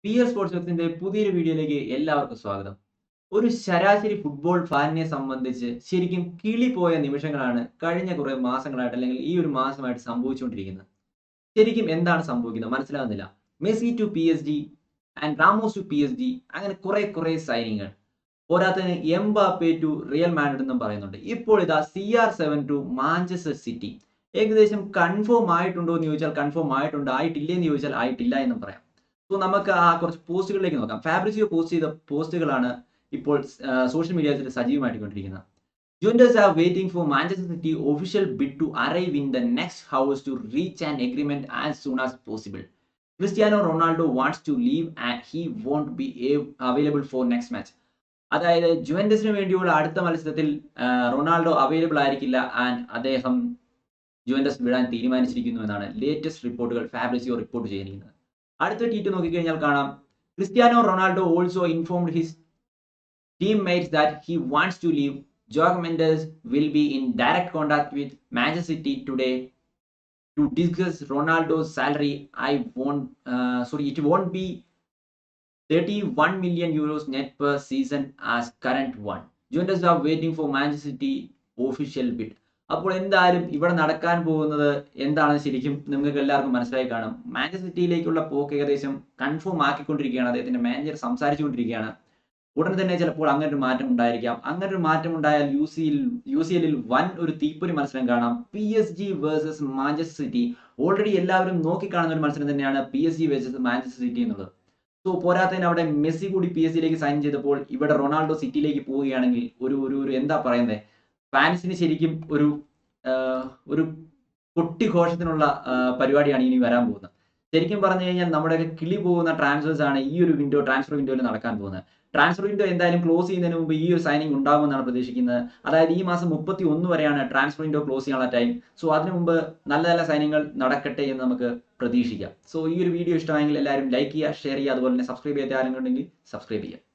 P S sports വെബ്സിന്റെ പുതിയൊരു വീഡിയോയിലേക്ക് എല്ലാവർക്കും സ്വാഗതം ഒരു ശരാശരി ഫുട്ബോൾ ഫാനിനെ സംബന്ധിച്ച് ശരിക്കും കിളി പോയ നിമിഷങ്ങളാണ് കഴിഞ്ഞ കുറെ മാസങ്ങളായിട്ട് അല്ലെങ്കിൽ ഈ ഒരു മാസമായിട്ട് സംഭവിച്ചുകൊണ്ടിരിക്കുന്നത് ശരിക്കും എന്താണ് സംഭവിക്കുന്നത് മനസ്സിലാകുന്നില്ല Messi to P S G and Ramos to P S G അങ്ങനെ കുറെ കുറെ സൈനിങ്ങൾ പോരാത്തതിന് എംബാപ്പെ ടു റിയൽ മാഡ്രിഡ് എന്നും പറയുന്നുണ്ട് ഇപ്പോൾ ഇതാ C R seven to Manchester City ഏകദേശം കൺഫേം ആയിട്ടുണ്ടോ എന്ന് ചോദിച്ചാൽ കൺഫേം ആയിട്ടുണ്ട് ആയിട്ടില്ലേ എന്ന് ചോദിച്ചാൽ ആയിട്ടില്ല എന്നും പറയാം സോ നമുക്ക് ആ കുറച്ച് പോസ്റ്റുകളിലേക്ക് നോക്കാം ഫാബ്രിസിയോ പോസ്റ്റ് ചെയ്ത പോസ്റ്റുകളാണ് ഇപ്പോൾ സോഷ്യൽ മീഡിയയിൽ സജീവമായിക്കൊണ്ടിരിക്കുന്നത് Juventus are waiting for Manchester City official bid to arrive in the next hours to reach an agreement as soon as possible Cristiano Ronaldo wants to leave and he won't be available for next match അതായത് ജുവൻഡസിന് വേണ്ടിയുള്ള അടുത്ത മത്സരത്തിൽ Ronaldo available ആയിരിക്കില്ല and അദ്ദേഹം Juventus വിടാൻ തീരുമാനിച്ചിരിക്കുന്നു എന്നാണ് ലേറ്റസ്റ്റ് റിപ്പോർട്ടുകൾ ഫാബ്രിസിയോ റിപ്പോർട്ട് ചെയ്തിരിക്കുന്നത് അടുത്ത ട്വീറ്റ് നോക്കിക്കഴിഞ്ഞാൽ കാണാം Cristiano Ronaldo also informed his teammates that he wants to leave ജോഗ് Mendes will be in direct contact with Manchester City today to discuss Ronaldo's salary I won't sorry it won't be thirty one million euros net per season as current one Juventus are waiting for Manchester City official bid അപ്പോൾ എന്തായാലും ഇവിടെ നടക്കാൻ പോകുന്നത് എന്താണെന്ന് ശരിക്കും നിങ്ങൾക്ക് എല്ലാവർക്കും മനസ്സിലായി കാണും മാഞ്ചസ്റ്റർ സിറ്റിയിലേക്കുള്ള പോക്ക് ഏകദേശം കൺഫേം ആക്കിക്കൊണ്ടിരിക്കുകയാണ് അദ്ദേഹത്തിന്റെ മാനേജർ സംസാരിച്ചുകൊണ്ടിരിക്കുകയാണ് ഉടൻ തന്നെ ചിലപ്പോൾ അങ്ങനെ ഒരു മാറ്റം ഉണ്ടായിരിക്കാം അങ്ങനെ ഒരു മാറ്റം ഉണ്ടായാൽ യു സിയിൽ യു സി എല്ലിൽ വൻ ഒരു തീപ്പൊരി മത്സരം കാണാം P S G versus Manchester City already എല്ലാവരും നോക്കിക്കാണുന്ന ഒരു മത്സരം തന്നെയാണ് P S G versus Manchester City എന്നുള്ളത് സോ പോരാത്തതിന് അവിടെ മെസ്സി കൂടി പി എസ് സിയിലേക്ക് സൈൻ ചെയ്തപ്പോൾ ഇവിടെ റൊണാൾഡോ സിറ്റിയിലേക്ക് പോവുകയാണെങ്കിൽ ഒരു ഒരു ഒരു എന്താ പറയുന്നത് ഫാൻസിന് ശരിക്കും ഒരു ഒരു കൊട്ടിഘോഷത്തിനുള്ള പരിപാടിയാണ് ഇനി വരാൻ പോകുന്നത് ശരിക്കും പറഞ്ഞു കഴിഞ്ഞാൽ നമ്മുടെയൊക്കെ കിളി പോകുന്ന ട്രാൻസ്ഫേഴ്സ് ആണ് ഈ ഒരു വിൻഡോ ട്രാൻസ്ഫർ വിൻഡോയിൽ നടക്കാൻ പോകുന്നത് ട്രാൻസ്ഫർ വിൻഡോ എന്തായാലും ക്ലോസ് ചെയ്യുന്നതിന് മുമ്പ് ഈ ഒരു സൈനിങ് ഉണ്ടാകുമെന്നാണ് പ്രതീക്ഷിക്കുന്നത് അതായത് ഈ മാസം മുപ്പത്തി ഒന്ന് വരെയാണ് ട്രാൻസ്ഫർ വിൻഡോ ക്ലോസ് ചെയ്യാനുള്ള ടൈം സോ അതിനു മുമ്പ് നല്ല നല്ല സൈനിങ്ങൾ നടക്കട്ടെ എന്ന് നമുക്ക് പ്രതീക്ഷിക്കാം സോ ഈ ഒരു വീഡിയോ ഇഷ്ടമായെങ്കിൽ എല്ലാവരും ലൈക്ക് ചെയ്യുക ഷെയർ ചെയ്യുക അതുപോലെ തന്നെ സബ്സ്ക്രൈബ് ചെയ്യാത്ത ആരെങ്കിലും ഉണ്ടെങ്കിൽ സബ്സ്ക്രൈബ് ചെയ്യുക